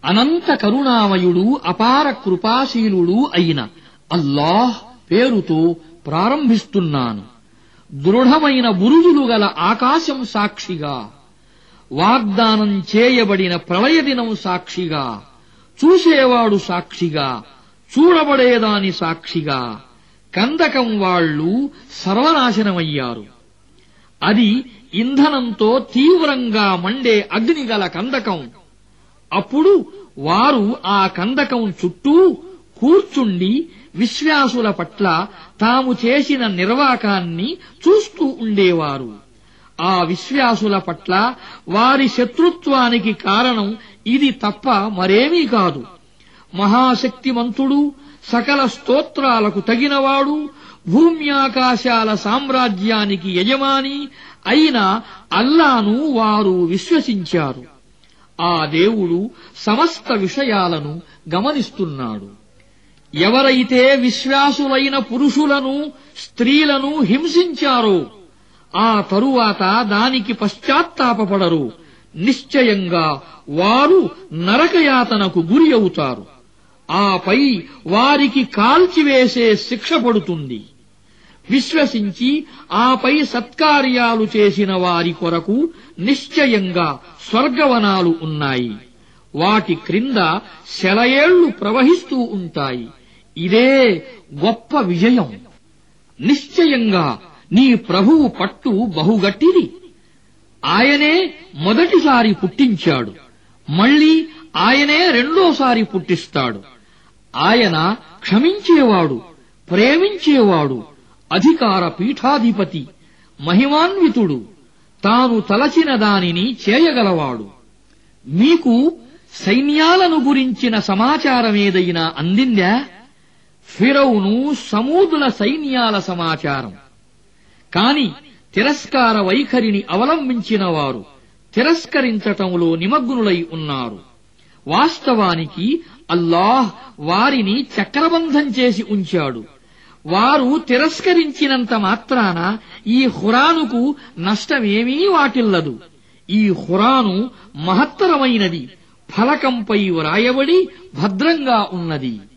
అనంత కరుణామయుడు అపార కృపాశీలుడు అయిన అల్లాహ్ పేరుతో ప్రారంభిస్తున్నాను దృఢమైన బురుజులు గల ఆకాశం సాక్షిగా వాగ్దానం చేయబడిన ప్రళయ దినం సాక్షిగా చూసేవాడు సాక్షిగా చూడబడేదాని సాక్షిగా కందకం వాళ్ళు సర్వనాశనమయ్యారు అది ఇంధనంతో తీవ్రంగా మండే అగ్నిగల కందకం అప్పుడు వారు ఆ కందకం చుట్టూ కూర్చుండి విశ్వాసుల పట్ల తాము చేసిన నిర్వాకాన్ని చూస్తూ ఉండేవారు ఆ విశ్వాసుల పట్ల వారి శత్రుత్వానికి కారణం ఇది తప్ప మరేమీ కాదు మహాశక్తిమంతుడు సకల స్తోత్రాలకు తగినవాడు భూమ్యాకాశాల సామ్రాజ్యానికి యజమాని అయిన అల్లాను వారు విశ్వసించారు ఆ దేవుడు సమస్త విషయాలను గమనిస్తున్నాడు ఎవరైతే విశ్వాసులైన పురుషులను స్త్రీలను హింసించారో ఆ తరువాత దానికి పశ్చాత్తాపపడరు నిశ్చయంగా వారు నరకయాతనకు గురి అవుతారు ఆపై వారికి కాల్చివేసే శిక్ష పడుతుంది విశ్వసించి ఆపై సత్కార్యాలు చేసిన వారి కొరకు నిశ్చయంగా స్వర్గవనాలు ఉన్నాయి వాటి క్రింద శలయేళ్లు ప్రవహిస్తూ ఉంటాయి ఇదే గొప్ప విజయం నిశ్చయంగా నీ ప్రభువు పట్టు బహుగట్టిది ఆయనే మొదటిసారి పుట్టించాడు మళ్ళీ ఆయనే రెండోసారి పుట్టిస్తాడు ఆయన క్షమించేవాడు ప్రేమించేవాడు అధికార పీఠాధిపతి మహిమాన్వితుడు తాను తలచిన దానిని చేయగలవాడు మీకు సైన్యాలను గురించిన సమాచారమేదైనా అందిందా ఫిరౌను సమూదుల సైన్యాల సమాచారం కాని తిరస్కార వైఖరిని అవలంబించిన వారు తిరస్కరించటంలో నిమగ్నులై ఉన్నారు వాస్తవానికి అల్లాహ్ వారిని చక్రబంధం చేసి ఉంచాడు వారు తిరస్కరించినంత మాత్రాన ఈ హురానుకు నష్టమేమీ వాటిల్లదు ఈ హురాను మహత్తరమైనది ఫలకంపై వ్రాయబడి భద్రంగా ఉన్నది